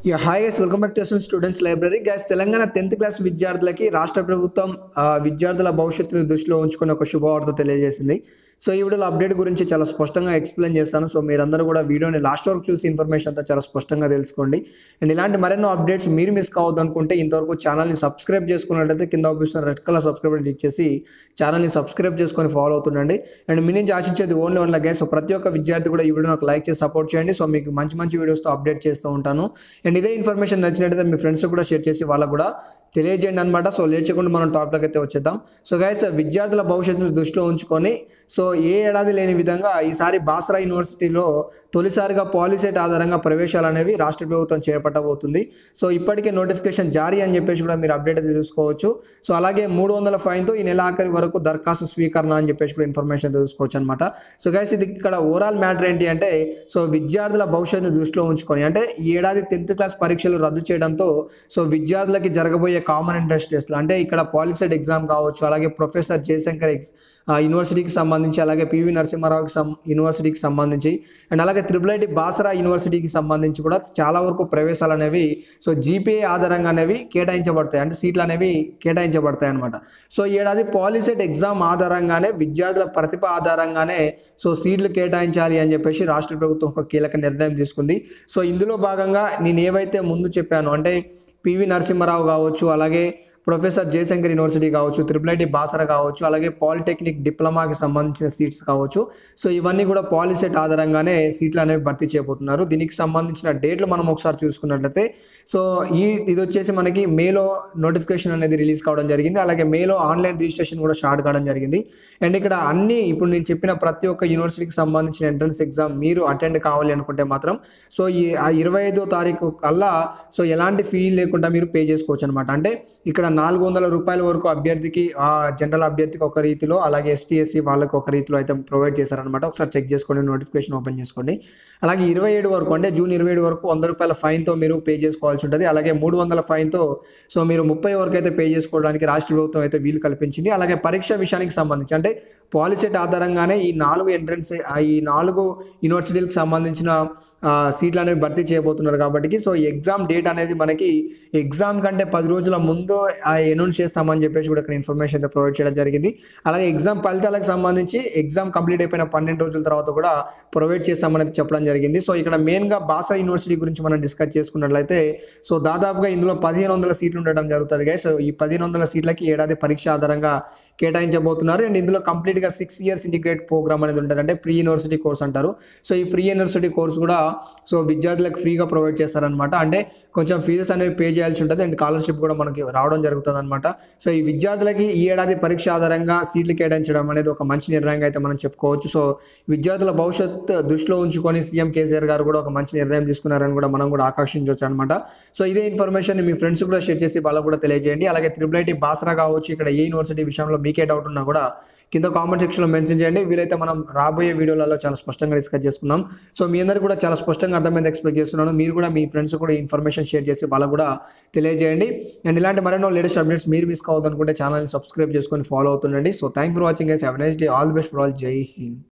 Yeah hi guys welcome back to students library guys Telangana tenth class విద్యార్థులకి రాష్ట్ర ప్రభుత్వం ఆ, విద్యార్థుల భవిష్యత్తును దృష్టిలో ఉంచుకుని ఒక శుభవార్త తెలియజేసింది సో ఈ వీడియోలో అప్డేట్ గురించి చాలా స్పష్టంగా ఎక్స్ప్లెయిన్ చేస్తాను సో మీరందరూ కూడా వీడియోని లాస్ట్ వరకు చూసి ఇన్ఫర్మేషన్ అంతా చాలా స్పష్టంగా తెలుసుకోండి అండ్ ఇలాంటి మరెన్నో అప్డేట్స్ మీరు మిస్ కావద్దు అనుకుంటే ఇంతవరకు ఛానల్ని సబ్స్క్రైబ్ చేసుకున్నట్లయితే కింద office red colour subscribe click చేసి ఛానల్ని సబ్స్క్రైబ్ చేసుకొని ఫాలో అవుతుండండి అండ్ మీ నుంచి ఆశించేది ఓన్లీ వన్ గైస్ సో ప్రతి ఒక్క విద్యార్థి కూడా ఈ వీడియో నాకు లైక్ చేసి సపోర్ట్ చేయండి సో మీకు మంచి మంచి వీడియోస్తో అప్డేట్ చేస్తూ ఉంటాను అండ్ ఇదే ఇన్ఫర్మేషన్ నచ్చినట్టయితే మీ ఫ్రెండ్స్ కూడా షేర్ చేసి వాళ్ళకు కూడా తెలియజేయండి అనమాట సో లేచకుండా మనం టాపిక్ అయితే వచ్చేద్దాం సో గైస్ విద్యార్థుల భవిష్యత్తును దృష్టిలో ఉంచుకొని సో ఏ ఏడాది లేని విధంగా ఈసారి బాసరా యూనివర్సిటీలో తొలిసారిగా పాలిసెట్ ఆధారంగా ప్రవేశాలు అనేవి రాష్ట్ర ప్రభుత్వం చేపట్టబోతుంది సో ఇప్పటికే నోటిఫికేషన్ జారీ అని చెప్పేసి కూడా మీరు అప్డేట్ అయితే తీసుకోవచ్చు సో అలాగే మూడు వందల ఫైన్తో ఈ నెల ఆఖరి వరకు దరఖాస్తు స్వీకరణ అని చెప్పేసి కూడా ఇన్ఫర్మేషన్ తెలుసుకోవచ్చు అనమాట సో గైస్ ఇది ఇక్కడ ఓవరాల్ మ్యాటర్ ఏంటి అంటే సో విద్యార్థుల భవిష్యత్తును దృష్టిలో ఉంచుకొని అంటే ఈ ఏడాది టెన్త్ క్లాస్ పరీక్షలు రద్దు చేయడంతో సో విద్యార్థులకి జరగబోయే కామన్ ఇంట్రెస్ట్ టెస్ట్లు అంటే ఇక్కడ పాలిసెట్ ఎగ్జామ్ కావచ్చు అలాగే ప్రొఫెసర్ జయశంకర్ ఎగ్స్ ఆ, యూనివర్సిటీకి సంబంధించి అలాగే పివి నరసింహారావుకి సం యూనివర్సిటీకి సంబంధించి అండ్ అలాగే త్రిబుల్ ఐటి బాసరా యూనివర్సిటీకి సంబంధించి కూడా చాలా వరకు ప్రవేశాలు అనేవి సో జీపీఏ ఆధారంగా అనేవి కేటాయించబడతాయి అంటే సీట్లు అనేవి కేటాయించబడతాయి అనమాట సో ఈ ఏడాది పాలిసెట్ ఎగ్జామ్ ఆధారంగానే విద్యార్థుల ప్రతిభ ఆధారంగానే సో సీట్లు కేటాయించాలి అని చెప్పేసి రాష్ట్ర ప్రభుత్వం ఒక కీలక నిర్ణయం తీసుకుంది సో ఇందులో భాగంగా నేను ఏవైతే ముందు చెప్పాను అంటే పివి నరసింహారావు కావచ్చు అలాగే ప్రొఫెసర్ జయశంకర్ యూనివర్సిటీ కావచ్చు త్రిపుల్ ఐటీ బాసర కావచ్చు అలాగే పాలిటెక్నిక్ డిప్లొమాకి సంబంధించిన సీట్స్ కావచ్చు సో ఇవన్నీ కూడా పాలిసెట్ ఆధారంగానే సీట్లు అనేవి భర్తీ చేయబోతున్నారు దీనికి సంబంధించిన డేట్లు మనం ఒకసారి చూసుకున్నట్లయితే సో ఈ ఇది వచ్చేసి మనకి మేలో నోటిఫికేషన్ అనేది రిలీజ్ కావడం జరిగింది అలాగే మేలో ఆన్లైన్ రిజిస్ట్రేషన్ కూడా స్టార్ట్ కావడం జరిగింది అండ్ ఇక్కడ అన్ని ఇప్పుడు నేను చెప్పిన ప్రతి ఒక్క యూనివర్సిటీకి సంబంధించిన ఎంట్రన్స్ ఎగ్జామ్ మీరు అటెండ్ కావాలి అనుకుంటే మాత్రం సో ఈ ఆ ఇరవై ఐదో తారీఖు కల్లా సో ఎలాంటి ఫీ లేకుండా మీరు పే చేసుకోవచ్చు అనమాట అంటే ఇక్కడ నాలుగు వందల రూపాయల వరకు అభ్యర్థికి ఆ జనరల్ అభ్యర్థికి ఒక రీతిలో అలాగే ఎస్టీ ఎస్సీ వాళ్ళకి ఒక రీతిలో అయితే ప్రొవైడ్ చేశారనమాట ఒకసారి చెక్ చేసుకోండి నోటిఫికేషన్ ఓపెన్ చేసుకోండి అలాగే ఇరవై ఏడు వరకు అంటే జూన్ ఇరవై ఏడు వరకు వంద రూపాయల ఫైన్తో మీరు పే చేసుకోవాల్సి ఉంటుంది అలాగే మూడు వందల ఫైన్తో సో మీరు ముప్పై వరకు అయితే పే చేసుకోవడానికి రాష్ట్ర ప్రభుత్వం అయితే వీలు కల్పించింది అలాగే పరీక్ష విషయానికి సంబంధించి అంటే పాలిసెట్ ఆధారంగానే ఈ నాలుగు ఎంట్రన్స్ ఈ నాలుగు యూనివర్సిటీలకు సంబంధించిన ఆ, సీట్లు అనేవి భర్తీ చేయబోతున్నారు కాబట్టి సో ఈ ఎగ్జామ్ డేట్ అనేది మనకి ఎగ్జామ్ కంటే పది రోజుల ముందు అనౌన్స్ చేస్తామని చెప్పేసి కూడా ఇక్కడ ఇన్ఫర్మేషన్ అయితే ప్రొవైడ్ చేయడం జరిగింది అలాగే ఎగ్జామ్ ఫలితాలకు సంబంధించి ఎగ్జామ్ కంప్లీట్ అయిపోయిన పన్నెండు రోజుల తర్వాత కూడా ప్రొవైడ్ చేస్తామని చెప్పడం జరిగింది సో ఇక్కడ మెయిన్గా బాసరా యూనివర్సిటీ గురించి మనం డిస్కస్ చేసుకున్నట్లయితే సో దాదాపుగా ఇందులో పదిహేను వందల సీట్లు ఉండడం జరుగుతుంది guys. సో ఈ పదిహేను వందల సీట్లకి ఏడాది పరీక్ష ఆధారంగా కేటాయించబోతున్నారు అండ్ ఇందులో కంప్లీట్గా సిక్స్ ఇయర్స్ ఇంటిగ్రేట్ ప్రోగ్రామ్ అనేది ఉంటుంది అంటే ప్రీ యూనివర్సిటీ కోర్స్ అంటారు సో ఈ ప్రీ యూనివర్సిటీ కోర్స్ కూడా సో విద్యార్థులకు ఫ్రీగా ప్రొవైడ్ చేస్తారనమాట అంటే కొంచెం ఫీజెస్ అనేవి పే చేయాల్సి ఉంటుంది అండ్ స్కాలర్షిప్ కూడా మనకి రావడం జరుగుతుంది అనమాట సో ఈ విద్యార్థులకి ఈ ఏడాది పరీక్ష ఆధారంగా సీట్లు కేటాయించడం అనేది ఒక మంచి నిర్ణయంగా అయితే మనం చెప్పుకోవచ్చు సో విద్యార్థుల భవిష్యత్ దృష్టిలో ఉంచుకొని సీఎం కేసీఆర్ గారు కూడా ఒక మంచి నిర్ణయం తీసుకున్నారని కూడా మనం కూడా ఆకర్షించవచ్చు అనమాట సో ఇదే ఇన్ఫర్మేషన్ మీ ఫ్రెండ్స్ కూడా షేర్ చేసి వాళ్ళకు కూడా తెలియజేయండి అలాగే త్రిబుల్ ఐటీ బాసరా కావచ్చు ఇక్కడ ఏ యూనివర్సిటీ విషయంలో మీకే డౌట్ ఉన్నా కూడా కింద కామెంట్ సెక్షన్లో మెన్షన్ చేయండి వీలైతే మనం రాబోయే వీడియోలలో చాలా స్పష్టంగా డిస్కస్ చేసుకుందాం సో మీ అందరికీ కూడా చాలా స్పష్టంగా అర్థమైంది ఎక్స్పెక్ట్ చేస్తున్నాను మీరు కూడా మీ ఫ్రెండ్స్ కూడా ఇన్ఫర్మేషన్ షేర్ చేసి వాళ్ళకు కూడా తెలియజేయండి అండ్ ఇలాంటి మరెన్నో లేటెస్ట్ అప్డేట్స్ మీరు మిస్ కావద్దు అనుకుంటే ఛానల్ని సబ్స్క్రైబ్ చేసుకొని ఫాలో అవుతుండండి so thank for watching guys have nice day all the best for all జై హింద్